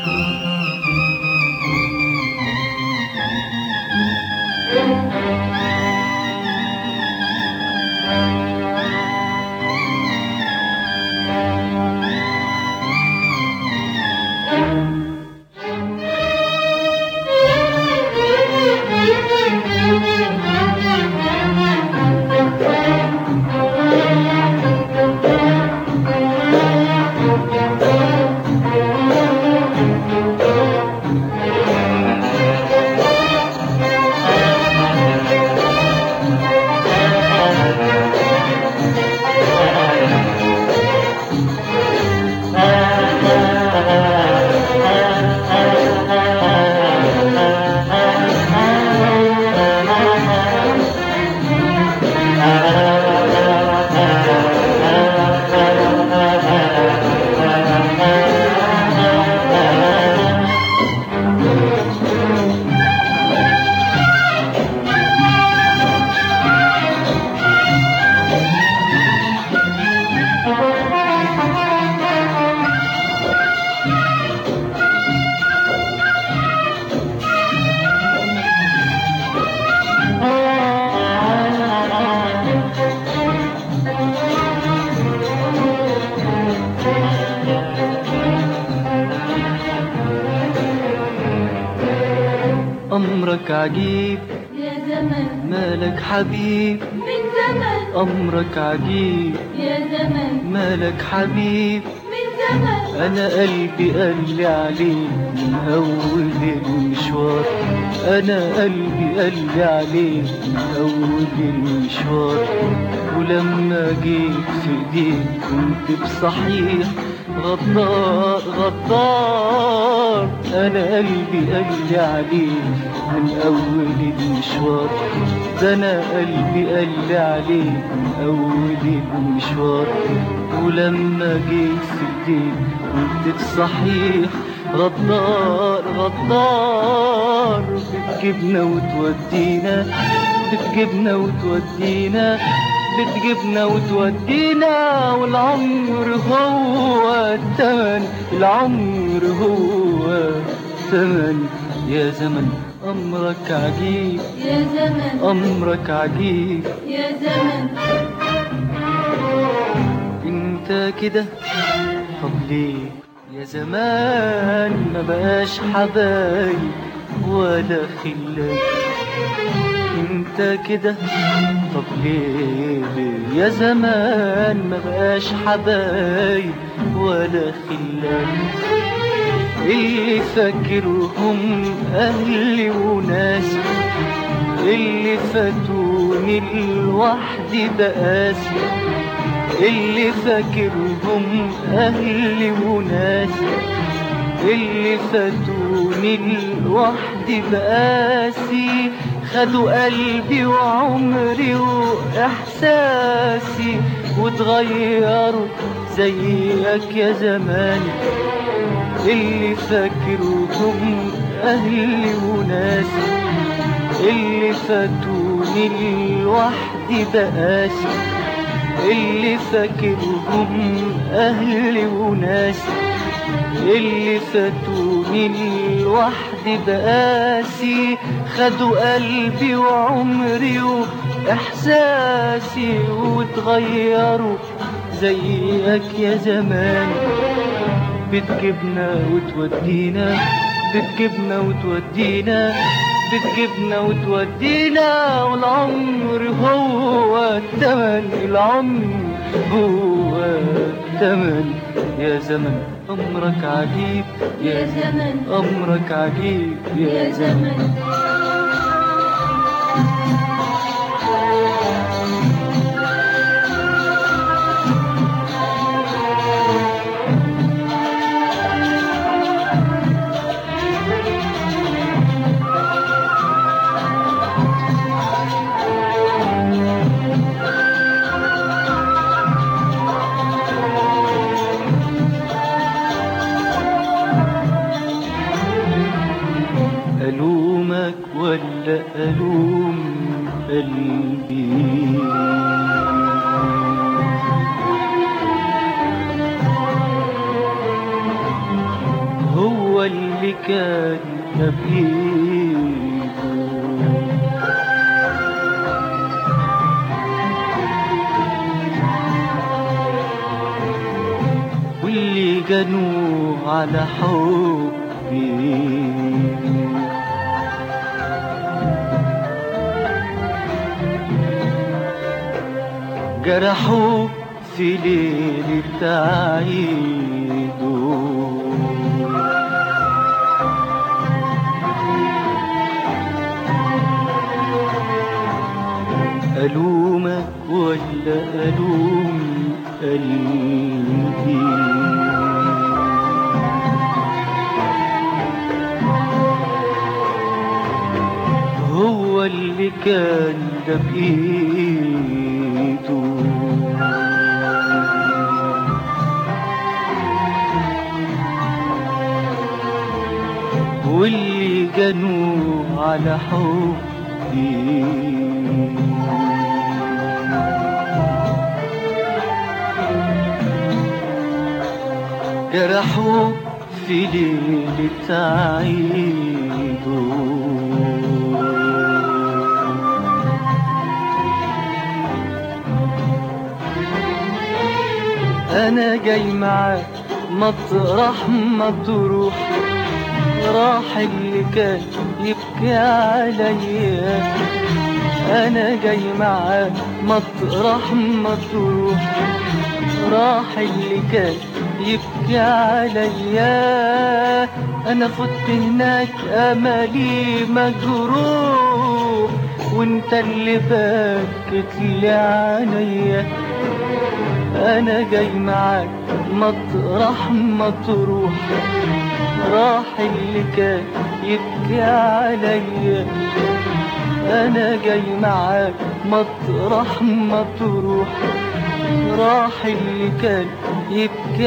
أمرك عجيب يا زمن مالك حبيب من زمن أمرك عجيب يا زمن مالك حبيب من زمن أنا قلبي قال لي عليك من أول المشوار أنا قلبي قال لي عليك من أول المشوار ولما جيت في إيديك كنت بصحيح غدار غدار أنا قلبي قال لي عليك من أول المشوار ده أنا قلبي قال لي عليك من أول المشوار ولما جيت في ايديك كنت صحيح غدار غدار بتجيبنا وتودينا بتجيبنا وتودينا بتجيبنا وتودينا والعمر هو التمن العمر هو التمن يا زمن أمرك عجيب يا زمن أمرك عجيب يا زمن انت كده طب ليه يا زمان ما بقاش حبايب ولا خلاك انت كده طب ليه ليه يا زمان ما بقاش حبايب ولا خلاك اللي فاكرهم اهلي وناسي اللي فاتوني لوحدي بقاسي اللي فاكرهم أهلي وناسي اللي فاتوني لوحدي بقاسي خدوا قلبي وعمري وإحساسي وتغيروا زيك يا زمان اللي فاكرهم أهلي وناسي اللي فاتوني لوحدي بقاسي اللي فاكرهم أهلي وناسي اللي فاتوني لوحدي بقاسي خدوا قلبي وعمري وإحساسي وتغيروا زيك يا زمان بتجيبنا وتودينا بتجيبنا وتودينا بتجيبنا وتودينا والعمر هو التمن العمر هو التمن يا زمن أمرك عجيب يا زمن أمرك عجيب يا زمن ألومك ولا ألوم قلبي هو هو اللي كان بإيده واللي جنوا على حبي جرحوا في ليلة عيده ألومك ولا ألوم قلبي هو اللي كان ده بإيده واللي جنوا على حبي جرحوا في ليلة عيده أنا جاي معاك مطرح ما تروح راح اللي كان يبكي عليا أنا جاي معاك مطرح ما تروح راح اللي كان يبكي عليا انا فت هناك املي مجروح وانت اللي بكت لي عينيا انا جاي معاك مطرح ما تروح راح اللي كان يبكي عليا انا جاي معاك مطرح ما تروح راح اللي كان يبكي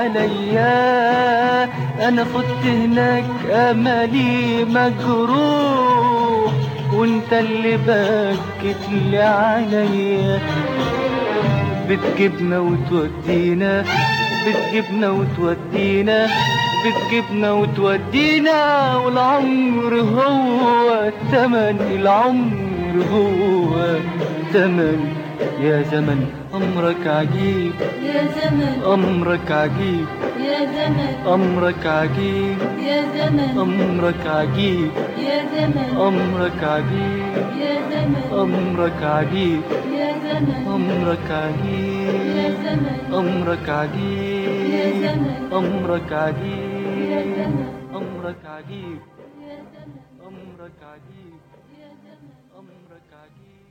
عليا انا فت هناك املي مجروح وانت اللي بكت لي عليا بتجيبنا وتودينا بتجيبنا وتودينا بتجيبنا وتودينا والعمر هو الثمن العمر هو الثمن يا زمن أمرك عجيب يا زمن أمرك عجيب يا زمن أمرك عجيب يا زمن أمرك عجيب يا زمن أمرك عجيب يا زمن أمرك عجيب يا زمن أمرك عجيب يا زمن أمرك يا عجيب زمن أمرك يا عجيب زمن أمرك عجيب يا زمن أمرك عجيب يا زمن أمرك عجيب